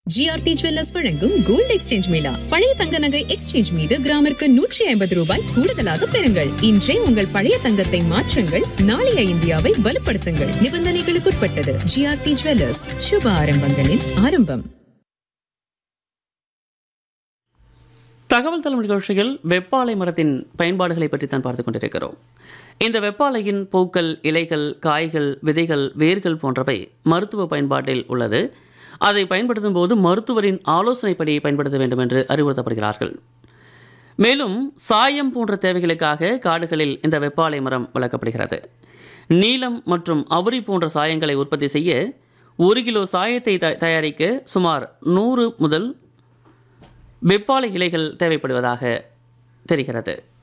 GRT jewellers வழங்கும் gold exchange mela பழைய தங்க நகை எக்ஸ்சேஞ்ச் மீது கிராமிற்கு நூற்றி ஐம்பது ரூபாய் கூடுதலாக பெறுங்கள் இன்றே உங்கள் பழைய தங்கத்தை மாற்றுங்கள் நாளைய இந்தியாவை வலுப்படுத்துங்கள் நிபந்தனைகளுக்குட்பட்டது ஜிஆர்டி ஜுவல்லர்ஸ் சுப ஆரம்பங்களின் ஆரம்பம் தகவல் தளம் நிகழ்ச்சியில் வெப்பாலை மரத்தின் பயன்பாடுகளை பற்றி தான் பார்த்து கொண்டிருக்கிறோம் இந்த வெப்பாலையின் பூக்கள் இலைகள் காய்கள் விதைகள் வேர்கள் போன்றவை மருத்துவ பயன்பாட்டில் உள்ளது அதை பயன்படுத்தும் போது மருத்துவரின் ஆலோசனைப்படி பயன்படுத்த வேண்டும் என்று அறிவுறுத்தப்படுகிறார்கள் மேலும் சாயம் போன்ற தேவைகளுக்காக காடுகளில் இந்த வெப்பாலை மரம் வளர்க்கப்படுகிறது நீலம் மற்றும் அவுரி போன்ற சாயங்களை உற்பத்தி செய்ய ஒரு கிலோ சாயத்தை த- தயாரிக்க சுமார் நூறு முதல் வெப்பாலை இலைகள் தேவைப்படுவதாக தெரிகிறது